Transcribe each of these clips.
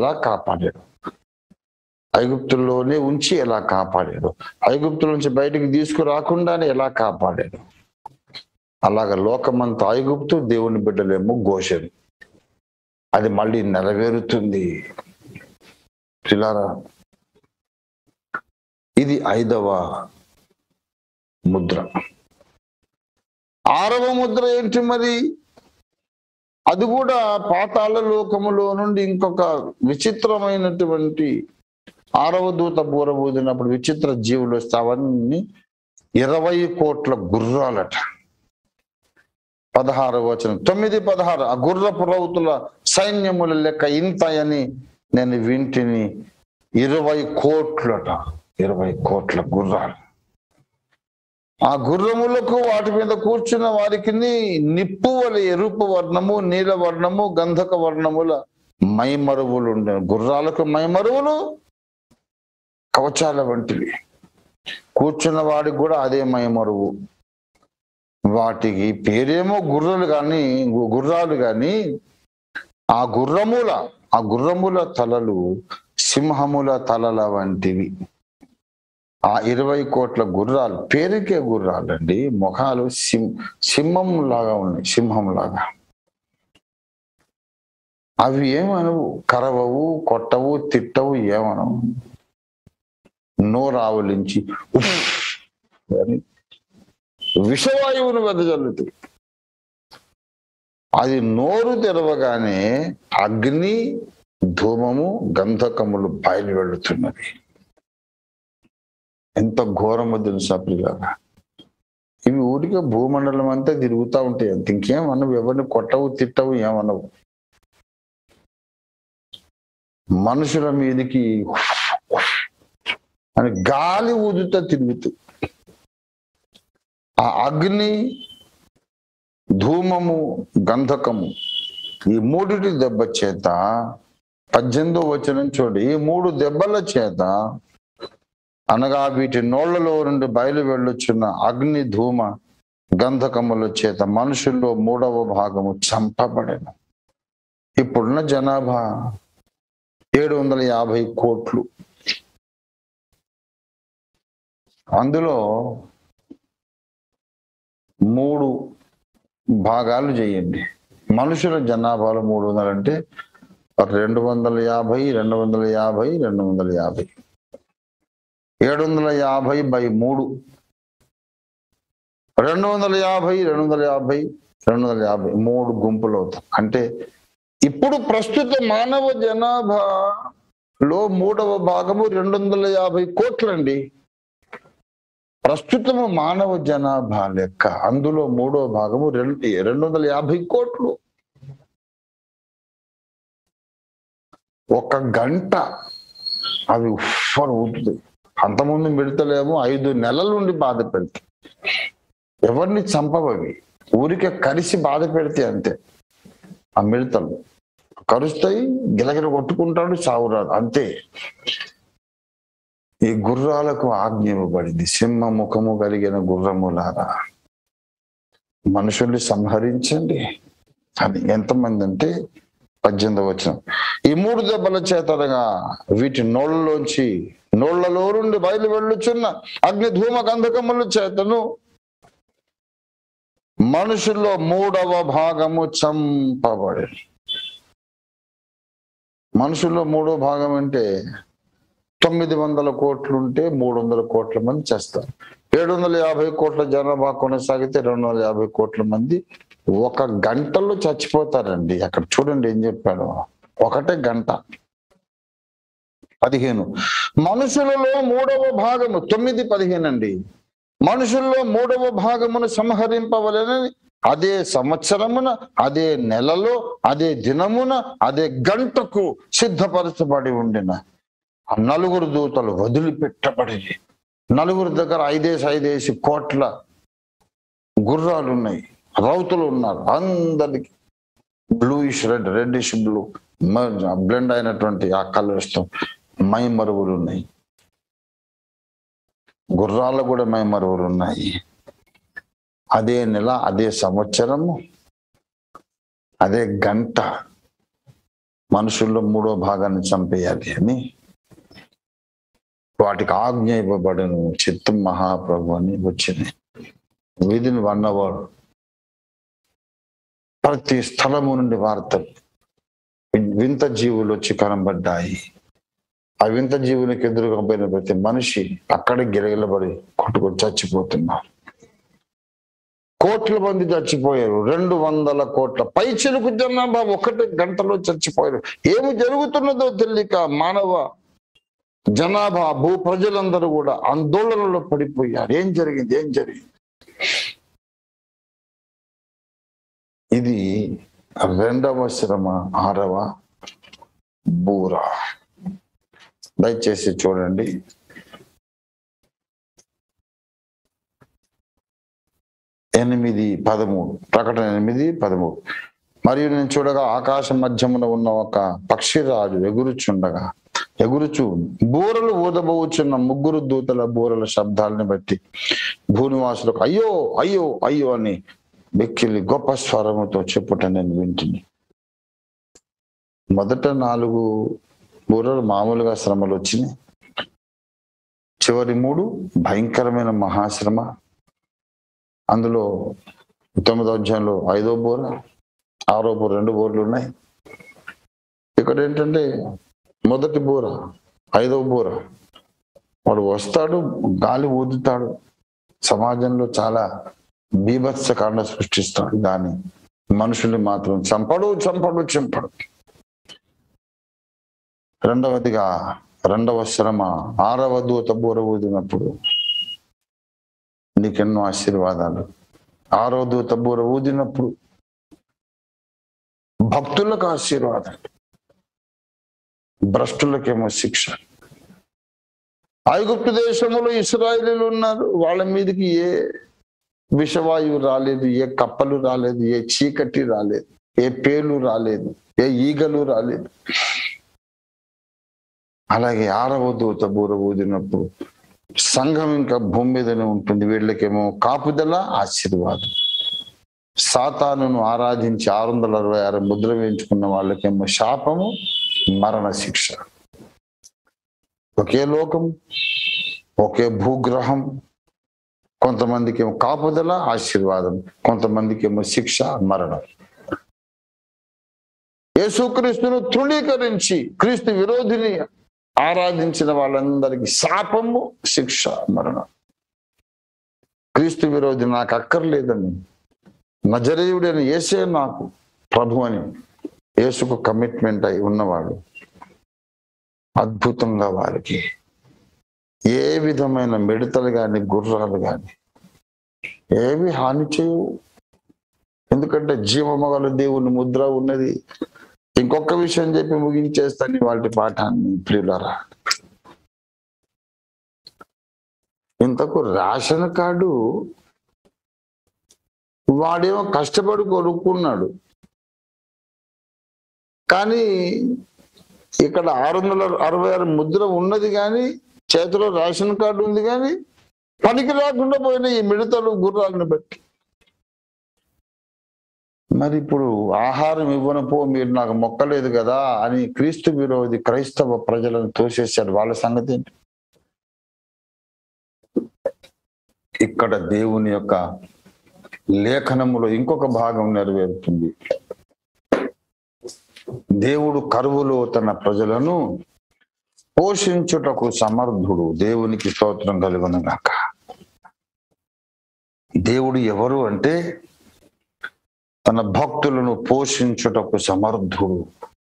ఎలా కాపాడాడు ఐగుప్తుల్లోనే ఉంచి ఎలా కాపాడాడు ఐగుప్తుల నుంచి బయటికి తీసుకురాకుండానే ఎలా కాపాడాడు అలాగ లోకమంతా ఐగుప్తు దేవుని బిడ్డలేమో ఘోషణ అది మళ్ళీ నెరవేరుతుంది పిల్లారా ఇది ఐదవ ముద్ర ఆరవ ముద్ర ఏంటి మరి అది కూడా పాతాళ లోకములో నుండి ఇంకొక విచిత్రమైనటువంటి ఆరవ దూత బూరబూదినప్పుడు విచిత్ర జీవులు వస్తే అవన్నీ ఇరవై కోట్ల గుర్రాలట పదహారు వచనం తొమ్మిది పదహారు ఆ గుర్రపు రౌతుల సైన్యముల లెక్క ఇంత అని నేను వింటిని ఇరవై కోట్లట ఇరవై కోట్ల గుర్రాలు ఆ గుర్రములకు వాటి మీద కూర్చున్న వారికి నిప్పు వల ఎరుపు వర్ణము నీల వర్ణము గంధక వర్ణముల మైమరువులు ఉండే గుర్రాలకు మైమరువులు కవచాల వంటివి కూర్చున్న వాడికి కూడా అదే మైమరువు వాటికి పేరేమో గుర్రలు కానీ గుర్రాలు కానీ ఆ గుర్రముల ఆ గుర్రముల తలలు సింహముల తలల వంటివి ఆ ఇరవై కోట్ల గుర్రాలు పేరుకే గుర్రాలండి ముఖాలు సింహ సింహం లాగా ఉన్నాయి సింహం లాగా అవి ఏమనవు కరవవు కొట్టవు తిట్టవు ఏమనవు నోరావులించి ఉఫ్ అని విషవాయువును వెదజల్లుతుంది అది నోరు తెరవగానే అగ్ని ధూమము గంధకములు బయలు వెళుతున్నది ఎంత ఘోరమో తెలుసా ప్రియులారా ఇవి ఊరికే భూమండలం అంతా తిరుగుతూ ఉంటాయి అంత ఇంకేమనవు ఎవరిని కొట్టవు తిట్టవు ఏమనవు మనుషుల మీదకి అని గాలి ఊదుతా తిరుగుతూ ఆ అగ్ని ధూమము గంధకము ఈ మూడిటి దెబ్బ చేత పద్దెనిమిదో వచనం చూడు ఈ మూడు దెబ్బల చేత అనగా వీటి నోళ్లలో నుండి బయలు వెళ్ళొచ్చున్న అగ్ని ధూమ గంధకముల చేత మనుషుల్లో మూడవ భాగము చంపబడను ఇప్పుడున్న జనాభా ఏడు వందల యాభై కోట్లు అందులో మూడు భాగాలు చేయండి మనుషుల జనాభాలో మూడు వందలు అంటే రెండు వందల యాభై రెండు వందల యాభై రెండు వందల యాభై ఏడు వందల యాభై బై మూడు రెండు వందల యాభై రెండు వందల యాభై రెండు వందల యాభై మూడు గుంపులు అవుతాయి అంటే ఇప్పుడు ప్రస్తుత మానవ జనాభాలో మూడవ భాగము రెండు వందల యాభై కోట్లండి ప్రస్తుతము మానవ జనాభా లెక్క అందులో మూడో భాగము రెండు రెండు వందల యాభై కోట్లు ఒక గంట అవి ఉఫ్ఫని ఊపుతాయి అంతకుముందు మిడతలేమో ఐదు నెలల నుండి బాధ పెడతాయి ఎవరిని చంపవవి ఊరికే కరిసి బాధ పెడితే అంతే ఆ మిడతలు కరుస్తాయి గిలగిల కొట్టుకుంటాడు చావురాదు అంతే ఈ గుర్రాలకు ఆజ్ఞ ఇవ్వబడింది సింహ ముఖము కలిగిన గుర్రములారా మనుషుల్ని సంహరించండి అని ఎంతమంది అంటే పద్దెనిమిది వచ్చిన ఈ మూడు దెబ్బల చేతనగా వీటి నోళ్ళలోంచి నోళ్లలో నుండి బయలు వెళ్ళుచున్న అగ్ని ధూమ గంధకముల చేతను మనుషుల్లో మూడవ భాగము చంపబడి మనుషుల్లో మూడో భాగం అంటే తొమ్మిది వందల కోట్లు ఉంటే మూడు వందల కోట్ల మంది చేస్తారు ఏడు వందల యాభై కోట్ల జనాభా కొనసాగితే రెండు వందల యాభై కోట్ల మంది ఒక గంటలో చచ్చిపోతారండి అక్కడ చూడండి ఏం చెప్పాడు ఒకటే గంట పదిహేను మనుషులలో మూడవ భాగము తొమ్మిది పదిహేను అండి మనుషుల్లో మూడవ భాగమును సంహరింపవలనని అదే సంవత్సరమున అదే నెలలో అదే దినమున అదే గంటకు సిద్ధపరచబడి ఉండిన ఆ నలుగురు దూతలు వదిలిపెట్టబడి నలుగురు దగ్గర ఐదేసి ఐదేసి కోట్ల గుర్రాలు ఉన్నాయి రౌతులు ఉన్నారు అందరికి bluish red reddish blue blend అయినటువంటి ఆ కలర్స్ తో మై మరువులు ఉన్నాయి గుర్రాలు కూడా మై మరువులు ఉన్నాయి అదే నెల అదే సంవత్సరము అదే గంట మనుషుల్లో మూడో భాగాన్ని చంపేయాలి అని వాటికి ఆజ్ఞ ఇవ్వబడను చిత్తం మహాప్రభు అని వచ్చింది విధిని వన్ అవర్ ప్రతి స్థలము నుండి వార్తలు వింత జీవులు వచ్చి కనబడ్డాయి ఆ వింత జీవునికి ఎదురుగా పోయిన ప్రతి మనిషి అక్కడే గిరగిలబడి కొట్టుకొని చచ్చిపోతున్నారు కోట్ల మంది చచ్చిపోయారు రెండు వందల కోట్ల పైచిలుకు జనాభా ఒకటి గంటలో చచ్చిపోయారు ఏమి జరుగుతున్నదో తెలియక మానవ జనాభా భూ ప్రజలందరూ కూడా ఆందోళనలో పడిపోయారు ఏం జరిగింది ఏం జరిగింది ఇది రెండవ శ్రమ ఆరవ బూర దయచేసి చూడండి ఎనిమిది పదమూడు ప్రకటన ఎనిమిది పదమూడు మరియు నేను చూడగా ఆకాశ మధ్యమున ఉన్న ఒక పక్షిరాజు ఎగురుచుండగా ఎగురుచు బూరలు ఊదబోచున్న ముగ్గురు దూతల బూరల శబ్దాలని బట్టి భూనివాసులకు అయ్యో అయ్యో అయ్యో అని వెక్కిలి గొప్ప స్వరముతో చెప్పుట నేను వింటుని మొదట నాలుగు బూరలు మామూలుగా శ్రమలు వచ్చినాయి చివరి మూడు భయంకరమైన మహాశ్రమ అందులో తొమ్మిదో అధ్యాయంలో ఐదో బోర ఆరో బోర రెండు బోర్లు ఉన్నాయి ఇక్కడ ఏంటంటే మొదటి బోర ఐదో బోర వాడు వస్తాడు గాలి ఊదుతాడు సమాజంలో చాలా బీభత్స కాండ సృష్టిస్తాడు కానీ మనుషుల్ని మాత్రం చంపడు చంపడు చంపడు రెండవదిగా రెండవ శ్రమ ఆరవ దూత బూర ఊదినప్పుడు నీకెన్నో ఆశీర్వాదాలు ఆరో దూత బూర ఊదినప్పుడు భక్తులకు ఆశీర్వాదాలు భ్రష్టులకేమో శిక్ష ఐగుప్తు దేశంలో ఇస్రాయిలీలు ఉన్నారు వాళ్ళ మీదకి ఏ విషవాయువు రాలేదు ఏ కప్పలు రాలేదు ఏ చీకటి రాలేదు ఏ పేలు రాలేదు ఏ ఈగలు రాలేదు అలాగే ఆరవ దూత బూర ఊదినప్పుడు సంఘం ఇంకా భూమి మీదనే ఉంటుంది వీళ్ళకేమో కాపుదల ఆశీర్వాదం సాతానును ఆరాధించి ఆరు వందల అరవై ఆరు ముద్ర వేయించుకున్న వాళ్ళకేమో శాపము మరణ శిక్ష ఒకే లోకం ఒకే భూగ్రహం కొంతమందికి ఏమో కాపుదల ఆశీర్వాదం కొంతమందికి ఏమో శిక్ష మరణం యేసుక్రీస్తును తృణీకరించి క్రీస్తు విరోధిని ఆరాధించిన వాళ్ళందరికీ శాపము శిక్ష మరణం క్రీస్తు విరోధి నాకు అక్కర్లేదని నజరేయుడైన యేసే నాకు ప్రభు అని యేసుకు కమిట్మెంట్ అయి ఉన్నవాడు అద్భుతంగా వారికి ఏ విధమైన మిడతలు కానీ గుర్రాలు కానీ ఏవి హాని చేయవు ఎందుకంటే జీవమగల దేవుని ముద్ర ఉన్నది ఇంకొక విషయం చెప్పి ముగించేస్తాను వాటి పాఠాన్ని ప్రియులరా ఇంతకు రేషన్ కార్డు వాడేమో కష్టపడి కొనుక్కున్నాడు కానీ ఇక్కడ ఆరు వందల అరవై ఆరు ముద్ర ఉన్నది కానీ చేతిలో రేషన్ కార్డు ఉంది కానీ పనికి రాకుండా పోయిన ఈ మిడతలు గుర్రాలను బట్టి మరి ఇప్పుడు ఆహారం ఇవ్వనపో మీరు నాకు మొక్కలేదు కదా అని క్రీస్తు విరోధి క్రైస్తవ ప్రజలను తోసేశాడు వాళ్ళ సంగతి ఏంటి ఇక్కడ దేవుని యొక్క లేఖనములో ఇంకొక భాగం నెరవేరుతుంది దేవుడు కరువులో తన ప్రజలను పోషించుటకు సమర్థుడు దేవునికి స్తోత్రం కలుగును గాక దేవుడు ఎవరు అంటే తన భక్తులను పోషించుటకు సమర్థుడు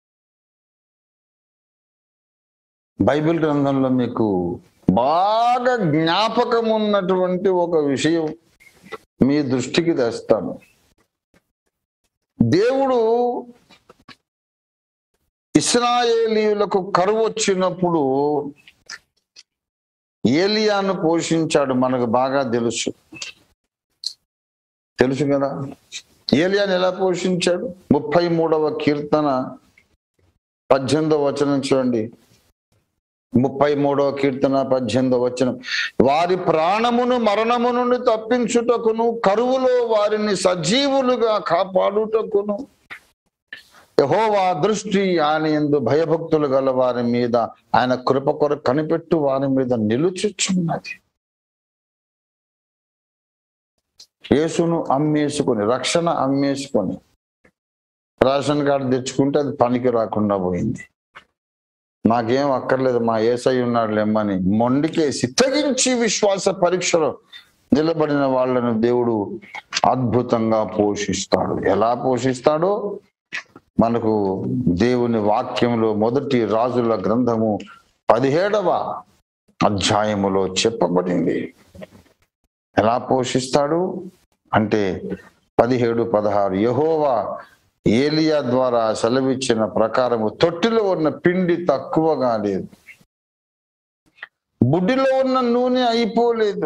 బైబిల్ గ్రంథంలో మీకు బాగా జ్ఞాపకం ఉన్నటువంటి ఒక విషయం మీ దృష్టికి తెస్తాను దేవుడు ఇస్రాయేలీయులకు కరువు వచ్చినప్పుడు ఏలియాను పోషించాడు మనకు బాగా తెలుసు తెలుసు కదా ఏలియాను ఎలా పోషించాడు ముప్పై మూడవ కీర్తన పద్దెనిమిదవ వచనం చూడండి ముప్పై మూడవ కీర్తన పద్దెనిమిదవ వచనం వారి ప్రాణమును మరణము నుండి తప్పించుటకును కరువులో వారిని సజీవులుగా కాపాడుటకును యహోవా దృష్టి ఆయన ఎందు భయభక్తులు గల వారి మీద ఆయన కృప కొరకు కనిపెట్టు వారి మీద నిలుచుచున్నది యేసును అమ్మేసుకొని రక్షణ అమ్మేసుకొని రేషన్ కార్డు తెచ్చుకుంటే అది పనికి రాకుండా పోయింది నాకేం అక్కర్లేదు మా ఏసై ఉన్నాడు లెమ్మని మొండికేసి తెగించి విశ్వాస పరీక్షలో నిలబడిన వాళ్ళను దేవుడు అద్భుతంగా పోషిస్తాడు ఎలా పోషిస్తాడో మనకు దేవుని వాక్యంలో మొదటి రాజుల గ్రంథము పదిహేడవ అధ్యాయములో చెప్పబడింది ఎలా పోషిస్తాడు అంటే పదిహేడు పదహారు యహోవా ఏలియా ద్వారా సెలవిచ్చిన ప్రకారము తొట్టిలో ఉన్న పిండి తక్కువగా లేదు బుడ్డిలో ఉన్న నూనె అయిపోలేదు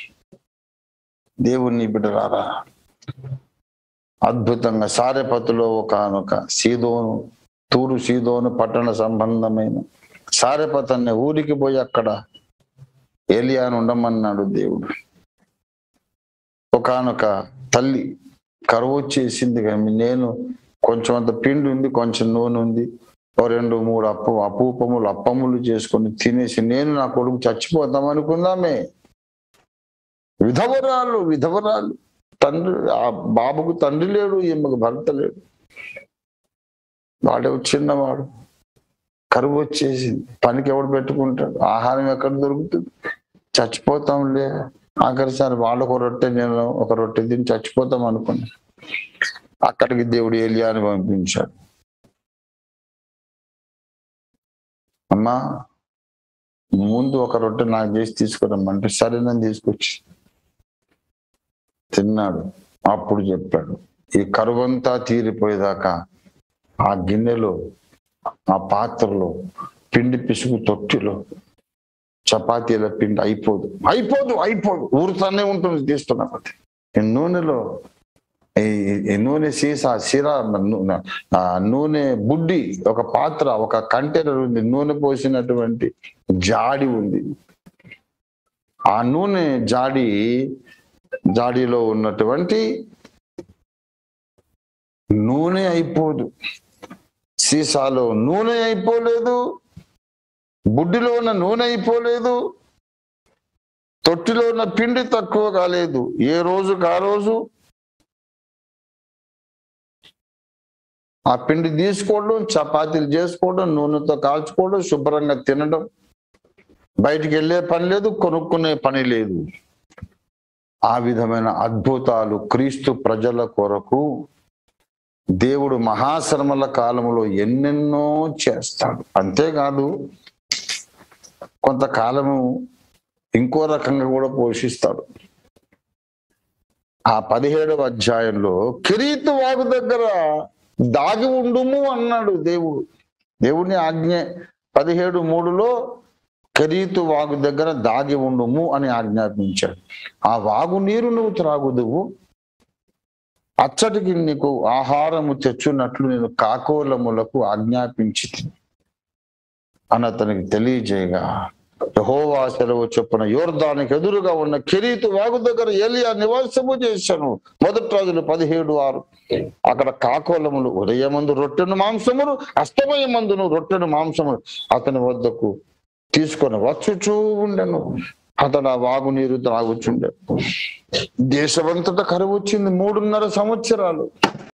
దేవుని బిడ్డరారా అద్భుతంగా సారెపతులో ఒకనొక సీదోను తూరు సీదోను పట్టణ సంబంధమైన సారెపత్ అనే ఊరికి పోయి అక్కడ ఏలియాను ఉండమన్నాడు దేవుడు ఒకనొక తల్లి కరువు వచ్చేసింది కానీ నేను కొంచెం అంత పిండి ఉంది కొంచెం నూనె ఉంది ఓ రెండు మూడు అప్పు అపూపములు అప్పములు చేసుకొని తినేసి నేను నా కొడుకు చచ్చిపోతాం అనుకుందామే విధవరాలు విధవరాలు తండ్రి ఆ బాబుకు తండ్రి లేడు ఈమెకు భర్త లేడు వాడే చిన్నవాడు కరువు వచ్చేసింది పనికి ఎవడు పెట్టుకుంటాడు ఆహారం ఎక్కడ దొరుకుతుంది చచ్చిపోతాంలే ఆఖరిసారి వాళ్ళకు ఒక రొట్టె నేను ఒక రొట్టె తిని చచ్చిపోతాం అనుకున్నా అక్కడికి దేవుడు ఏలియాని పంపించాడు అమ్మా ముందు ఒక రొట్టె నాకు చేసి తీసుకురమ్మంటే సరేనని తీసుకొచ్చి తిన్నాడు అప్పుడు చెప్పాడు ఈ కరువంతా తీరిపోయేదాకా ఆ గిన్నెలో ఆ పాత్రలో పిండి పిసుకు తొట్టిలో చపాతీల పిండి అయిపోదు అయిపోదు అయిపోదు ఊరుతానే ఉంటుంది తీస్తున్నా కొద్దీ. ఈ నూనెలో ఈ- ఈ నూనె సీసా సిరా నూ- ఆ నూనె బుడ్డి ఒక పాత్ర ఒక కంటైనర్ ఉంది నూనె పోసినటువంటి జాడి ఉంది ఆ నూనె జాడి జాడీలో ఉన్నటువంటి నూనె అయిపోదు సీసాలో నూనె అయిపోలేదు బుడ్డిలో ఉన్న నూనె అయిపోలేదు తొట్టిలో ఉన్న పిండి తక్కువ కాలేదు ఏ రోజుకు ఆ రోజు ఆ పిండి తీసుకోవడం చపాతీలు చేసుకోవడం నూనెతో కాల్చుకోవడం శుభ్రంగా తినడం బయటికి వెళ్ళే పని లేదు కొనుక్కునే పని లేదు ఆ విధమైన అద్భుతాలు క్రీస్తు ప్రజల కొరకు దేవుడు మహాశ్రమల కాలంలో ఎన్నెన్నో చేస్తాడు అంతేకాదు కొంతకాలము ఇంకో రకంగా కూడా పోషిస్తాడు ఆ పదిహేడవ అధ్యాయంలో కిరీతు వాగు దగ్గర దాగి ఉండుము అన్నాడు దేవుడు దేవుని ఆజ్ఞ పదిహేడు మూడులో కెరీతు వాగు దగ్గర దాగి ఉండుము అని ఆజ్ఞాపించాడు ఆ వాగు నీరు నువ్వు త్రాగుదువు అచ్చటికి నీకు ఆహారము తెచ్చున్నట్లు నేను కాకోలములకు ఆజ్ఞాపించి అని అతనికి తెలియజేయగా యహోవా సెలవు చొప్పున యోర్దానికి ఎదురుగా ఉన్న కిరీతు వాగు దగ్గర ఏలియా నివాసము చేశాను మొదటి రోజులు పదిహేడు ఆరు అక్కడ కాకోలములు ఉదయమందు రొట్టెను మాంసమును అస్తమయమందును రొట్టెను మాంసమును అతని వద్దకు తీసుకొని వచ్చుచూ ఉండెను అతడు ఆ వాగు నీరు త్రాగుచుండే దేశమంతటా కరువు వచ్చింది మూడున్నర సంవత్సరాలు